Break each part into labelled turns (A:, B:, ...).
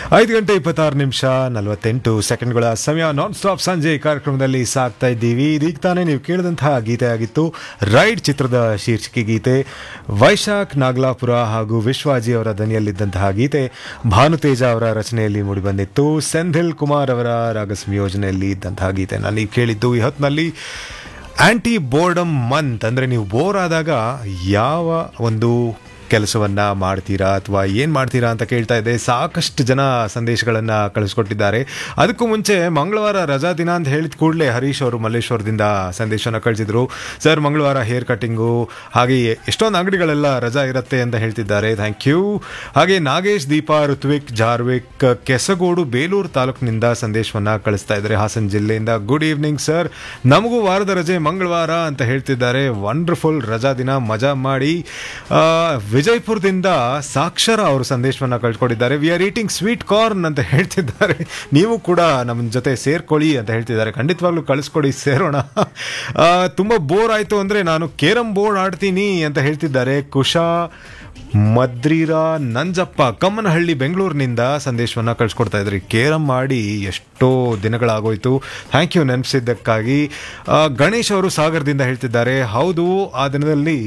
A: ಐದು ಗಂಟೆ ಇಪ್ಪತ್ತಾರು ನಿಮಿಷ ನಲವತ್ತೆಂಟು ಸೆಕೆಂಡ್ಗಳ ಸಮಯ ನಾನ್ ಸ್ಟಾಪ್ ಸಂಜೆ ಕಾರ್ಯಕ್ರಮದಲ್ಲಿ ಸಾಕ್ತಾ ಇದ್ದೀವಿ ಇದೀಗ ತಾನೇ ನೀವು ಕೇಳಿದಂತಹ ಗೀತೆ ಆಗಿತ್ತು ರೈಡ್ ಚಿತ್ರದ ಶೀರ್ಷಿಕೆ ಗೀತೆ ವೈಶಾಖ್ ನಾಗಲಾಪುರ ಹಾಗೂ ವಿಶ್ವಾಜಿ ಅವರ ದನಿಯಲ್ಲಿದ್ದಂತಹ ಗೀತೆ ಭಾನುತೇಜ ಅವರ ರಚನೆಯಲ್ಲಿ ಮೂಡಿಬಂದಿತ್ತು ಸೆಂಧಿಲ್ ಕುಮಾರ್ ಅವರ ರಾಗ ಸಂಯೋಜನೆಯಲ್ಲಿ ಇದ್ದಂತಹ ಗೀತೆನ ನೀವು ಕೇಳಿದ್ದು ಈ ಹೊತ್ತಿನಲ್ಲಿ ಆಂಟಿ ಬೋರ್ಡಮ್ ಮಂತ್ ಅಂದರೆ ನೀವು ಬೋರ್ ಆದಾಗ ಯಾವ ಒಂದು ಕೆಲಸವನ್ನ ಮಾಡ್ತೀರಾ ಅಥವಾ ಏನು ಮಾಡ್ತೀರಾ ಅಂತ ಕೇಳ್ತಾ ಇದ್ದೆ ಸಾಕಷ್ಟು ಜನ ಸಂದೇಶಗಳನ್ನು ಕಳಿಸ್ಕೊಟ್ಟಿದ್ದಾರೆ ಅದಕ್ಕೂ ಮುಂಚೆ ಮಂಗಳವಾರ ರಜಾ ದಿನ ಅಂತ ಹೇಳಿದ ಕೂಡಲೇ ಹರೀಶ್ ಅವರು ಮಲ್ಲೇಶ್ವರದಿಂದ ಸಂದೇಶನ ಕಳಿಸಿದ್ರು ಸರ್ ಮಂಗಳವಾರ ಹೇರ್ ಕಟ್ಟಿಂಗು ಹಾಗೆ ಎಷ್ಟೊಂದು ಅಂಗಡಿಗಳೆಲ್ಲ ರಜಾ ಇರುತ್ತೆ ಅಂತ ಹೇಳ್ತಿದ್ದಾರೆ ಥ್ಯಾಂಕ್ ಯು ಹಾಗೆ ನಾಗೇಶ್ ದೀಪಾ ಋತ್ವಿಕ್ ಜಾರ್ವಿಕ್ ಕೆಸಗೋಡು ಬೇಲೂರು ತಾಲೂಕಿನಿಂದ ಸಂದೇಶವನ್ನ ಕಳಿಸ್ತಾ ಇದ್ದಾರೆ ಹಾಸನ ಜಿಲ್ಲೆಯಿಂದ ಗುಡ್ ಈವ್ನಿಂಗ್ ಸರ್ ನಮಗೂ ವಾರದ ರಜೆ ಮಂಗಳವಾರ ಅಂತ ಹೇಳ್ತಿದ್ದಾರೆ ವಂಡರ್ಫುಲ್ ರಜಾ ದಿನ ಮಜಾ ಮಾಡಿ ಆ, ವಿಜಯಪುರದಿಂದ ಸಾಕ್ಷರ ಅವರು ಸಂದೇಶವನ್ನ ಕಳ್ಕೊಂಡಿದ್ದಾರೆ we are eating sweet corn ಅಂತ ಹೇಳ್ತಿದ್ದಾರೆ ನೀವು ಕೂಡ ನಮ್ಮ ಜೊತೆ ಸೇರ್ಕೊಳ್ಳಿ ಅಂತ ಹೇಳ್ತಿದ್ದಾರೆ ಖಂಡಿತವಾಗ್ಲೂ ಕಳಿಸ್ಕೊಡಿ ಸೇರೋಣ ಆ, ತುಂಬಾ ಬೋರ್ ಆಯ್ತು ಅಂದ್ರೆ ನಾನು ಕೇರಂ ಬೋರ್ಡ್ ಆಡ್ತೀನಿ ಅಂತ ಹೇಳ್ತಿದ್ದಾರೆ ಕುಶಾ ಮದ್ರೀರಾ ನಂಜಪ್ಪ ಕಮ್ಮನಹಳ್ಳಿ ಬೆಂಗಳೂರಿನಿಂದ ಸಂದೇಶವನ್ನ ಕಳಿಸ್ಕೊಡ್ತಾ ಇದ್ರಿ ಕೇರಂ ಮಾಡಿ ಎಷ್ಟೋ ದಿನಗಳಾಗೋಯ್ತು ಥ್ಯಾಂಕ್ ಯು ನೆನಪಿಸಿದ್ದಕ್ಕಾಗಿ ಆ, ಗಣೇಶ್ ಅವರು ಸಾಗರದಿಂದ ಹೇಳ್ತಿದ್ದಾರೆ ಹೌದು ಆ ದಿನದಲ್ಲಿ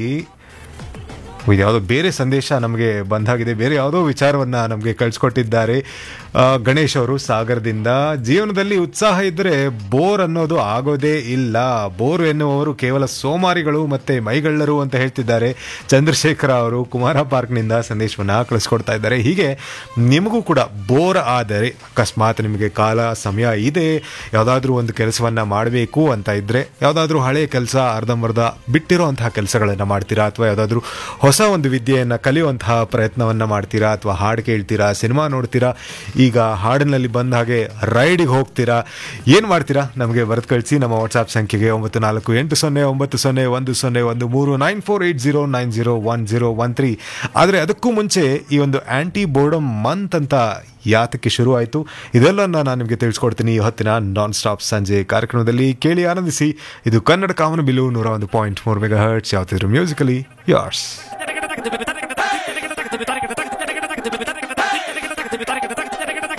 A: ಇದು ಯಾವುದೋ ಬೇರೆ ಸಂದೇಶ ನಮಗೆ ಬಂದಾಗಿದೆ ಬೇರೆ ಯಾವುದೋ ವಿಚಾರವನ್ನ ನಮಗೆ ಕಳಿಸ್ಕೊಟ್ಟಿದ್ದಾರೆ ಆ, ಗಣೇಶ್ ಅವರು ಸಾಗರದಿಂದ ಜೀವನದಲ್ಲಿ ಉತ್ಸಾಹ ಇದ್ದರೆ ಬೋರ್ ಅನ್ನೋದು ಆಗೋದೇ ಇಲ್ಲ ಬೋರ್ ಎನ್ನುವವರು ಕೇವಲ ಸೋಮಾರಿಗಳು ಮತ್ತೆ ಮೈಗಳ್ಳರು ಅಂತ ಹೇಳ್ತಿದ್ದಾರೆ ಚಂದ್ರಶೇಖರ ಅವರು ಕುಮಾರ ಪಾರ್ಕ್ನಿಂದ ಸಂದೇಶವನ್ನ ಕಳಿಸ್ಕೊಡ್ತಾ ಇದ್ದಾರೆ ಹೀಗೆ ನಿಮಗೂ ಕೂಡ ಬೋರ್ ಆದರೆ ಅಕಸ್ಮಾತ್ ನಿಮಗೆ ಕಾಲ ಸಮಯ ಇದೆ ಯಾವುದಾದ್ರೂ ಒಂದು ಕೆಲಸವನ್ನ ಮಾಡಬೇಕು ಅಂತ ಇದ್ರೆ ಯಾವುದಾದ್ರೂ ಹಳೆಯ ಕೆಲಸ ಅರ್ಧಂಬರ್ಧ ಬಿಟ್ಟಿರೋ ಅಂತಹ ಕೆಲಸಗಳನ್ನು ಮಾಡ್ತೀರಾ ಅಥವಾ ಯಾವುದಾದ್ರೂ ಹೊಸ ಒಂದು ವಿದ್ಯೆಯನ್ನು ಕಲಿಯುವಂತಹ ಪ್ರಯತ್ನವನ್ನ ಮಾಡ್ತೀರಾ ಅಥವಾ ಹಾಡು ಕೇಳ್ತೀರಾ ಸಿನಿಮಾ ನೋಡ್ತೀರಾ ಈಗ ಹಾಡಿನಲ್ಲಿ ಬಂದ ಹಾಗೆ ರೈಡಿಗೆ ಹೋಗ್ತೀರಾ ಏನು ಮಾಡ್ತೀರಾ ನಮಗೆ ಬರೆದು ಕಳಿಸಿ ನಮ್ಮ ವಾಟ್ಸಾಪ್ ಸಂಖ್ಯೆಗೆ ಒಂಬತ್ತು ನಾಲ್ಕು ಎಂಟು ಸೊನ್ನೆ ಒಂಬತ್ತು ಸೊನ್ನೆ ಒಂದು ಸೊನ್ನೆ ಒಂದು ಮೂರು nine four eight zero nine zero one zero one three ಆದರೆ ಅದಕ್ಕೂ ಮುಂಚೆ ಈ ಒಂದು ಆಂಟಿ ಬೋರ್ಡಮ್ ಮಂತ್ ಅಂತ ಯಾತಕ್ಕೆ ಶುರು ಆಯಿತು ಇದೆಲ್ಲ ನಾನು ನಿಮಗೆ ತಿಳಿಸ್ಕೊಡ್ತೀನಿ ಈ ಹೊತ್ತಿನ ನಾನ್ ಸ್ಟಾಪ್ ಸಂಜೆ ಕಾರ್ಯಕ್ರಮದಲ್ಲಿ ಕೇಳಿ ಆನಂದಿಸಿ ಇದು ಕನ್ನಡ ಕಾಮನ ಬಿಲು ನೂರ ಒಂದು ಪಾಯಿಂಟ್ ಮೂರು ಮೆಗಾ ಹರ್ಟ್ಸ್ ಯಾವ್ತಿದ್ರು ಮ್ಯೂಸಿಕಲಿ ಯಾರ್ಸ್